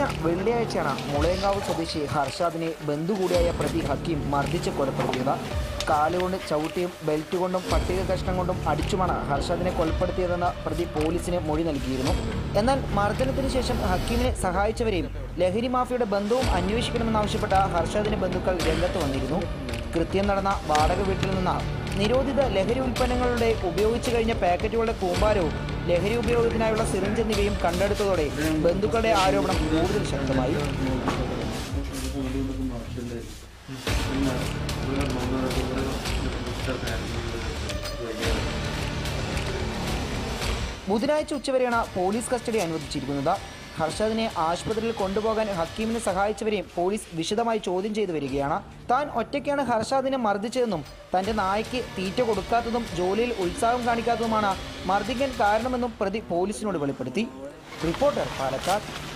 കഴിഞ്ഞ വെള്ളിയാഴ്ചയാണ് മുളയങ്കാവ് സ്വദേശി ഹർഷാദിനെ ബന്ധു കൂടിയായ പ്രതി ഹക്കീം മർദ്ദിച്ച് കൊലപ്പെടുത്തിയത് കാലുകൊണ്ട് ചവിട്ടിയും ബെൽറ്റ് കൊണ്ടും പട്ടിക കഷ്ണം കൊണ്ടും അടിച്ചുമാണ് ഹർഷാദിനെ കൊലപ്പെടുത്തിയതെന്ന് പ്രതി പോലീസിന് മൊഴി നൽകിയിരുന്നു എന്നാൽ മർദ്ദനത്തിന് ശേഷം ഹക്കീമിനെ സഹായിച്ചവരെയും ലഹരി മാഫിയുടെ ബന്ധവും അന്വേഷിക്കണമെന്നാവശ്യപ്പെട്ട ഹർഷാദിന്റെ ബന്ധുക്കൾ രംഗത്ത് വന്നിരുന്നു കൃത്യം നടന്ന വാടക വീട്ടിൽ നിന്ന് നിരോധിത ലഹരി ഉൽപ്പന്നങ്ങളുടെ ഉപയോഗിച്ചു കഴിഞ്ഞ പാക്കറ്റുകളുടെ കൂമ്പാരവും ലഹരി ഉപയോഗത്തിനായുള്ള സിറിഞ്ച് എന്നിവയും കണ്ടെടുത്തതോടെ ബന്ധുക്കളുടെ ആരോപണം കൂടുതൽ ശക്തമായി ബുധനാഴ്ച ഉച്ചവരെയാണ് പോലീസ് കസ്റ്റഡി അനുവദിച്ചിരിക്കുന്നത് ഹർഷദിനെ ആശുപത്രിയിൽ കൊണ്ടുപോകാൻ ഹക്കീമിനെ സഹായിച്ചവരെയും പോലീസ് വിശദമായി ചോദ്യം ചെയ്തു വരികയാണ് താൻ ഒറ്റയ്ക്കാണ് ഹർഷാദിനെ മർദ്ദിച്ചതെന്നും തന്റെ നായ്ക്ക് തീറ്റ കൊടുക്കാത്തതും ജോലിയിൽ ഉത്സാഹം കാണിക്കാത്തതുമാണ് മർദ്ദിക്കാൻ കാരണമെന്നും പ്രതി പോലീസിനോട് വെളിപ്പെടുത്തി റിപ്പോർട്ടർ പാലക്കാട്